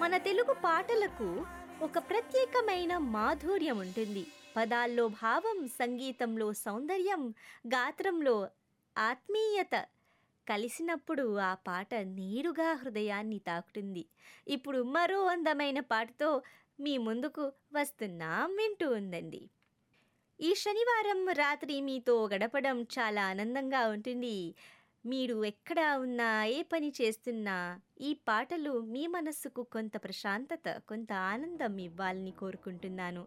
మన తెలుగు పాటలకు ఒక ప్రత్యేకమైన మాధుర్యం ఉంటుంది పదాల్లో భావం సంగీతంలో సౌందర్యం గాత్రంలో ఆత్మీయత కలిసినప్పుడు ఆ పాట నేరుగా హృదయాన్ని తాకుతుంది ఇప్పుడు మరో అందమైన పాటతో మీ ముందుకు వస్తున్నాం వింటూ ఉందండి ఈ శనివారం రాత్రి మీతో గడపడం చాలా ఆనందంగా ఉంటుంది మీరు ఎక్కడ ఉన్నా ఏ పని చేస్తున్నా ఈ పాటలు మీ మనస్సుకు కొంత ప్రశాంతత కొంత ఆనందం ఇవ్వాలని కోరుకుంటున్నాను